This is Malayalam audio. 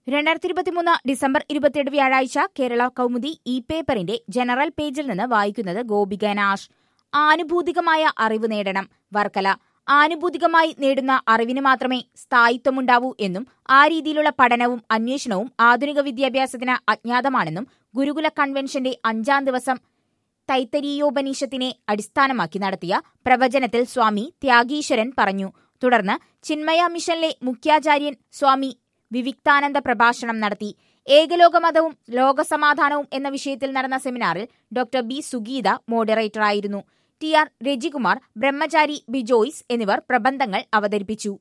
രണ്ടായിരത്തി ഇരുപത്തിമൂന്ന് ഡിസംബർ ഇരുപത്തിയെട്ട് വ്യാഴാഴ്ച കേരള കൗമുദി ഇ പേപ്പറിന്റെ ജനറൽ പേജിൽ നിന്ന് വായിക്കുന്നത് ഗോപിക നാഷ് ആനുഭൂതികമായ അറിവ് നേടണം വർക്കല ആനുഭൂതികമായി നേടുന്ന അറിവിന് മാത്രമേ സ്ഥായിത്വമുണ്ടാവൂ എന്നും ആ രീതിയിലുള്ള പഠനവും അന്വേഷണവും ആധുനിക വിദ്യാഭ്യാസത്തിന് അജ്ഞാതമാണെന്നും ഗുരുകുല കൺവെൻഷന്റെ അഞ്ചാം ദിവസം തൈത്തരീയോപനിഷത്തിനെ അടിസ്ഥാനമാക്കി നടത്തിയ പ്രവചനത്തിൽ സ്വാമി ത്യാഗീശ്വരൻ പറഞ്ഞു തുടർന്ന് ചിന്മയ മിഷനിലെ മുഖ്യാചാര്യൻ സ്വാമി വിവിക്താനന്ദ പ്രഭാഷണം നടത്തി ഏകലോകമതവും ലോകസമാധാനവും എന്ന വിഷയത്തിൽ നടന്ന സെമിനാറിൽ ഡോക്ടർ ബി സുഗീത മോഡറേറ്ററായിരുന്നു ടി ആർ രജികുമാർ ബ്രഹ്മചാരി ബിജോയ്സ് എന്നിവർ പ്രബന്ധങ്ങൾ അവതരിപ്പിച്ചു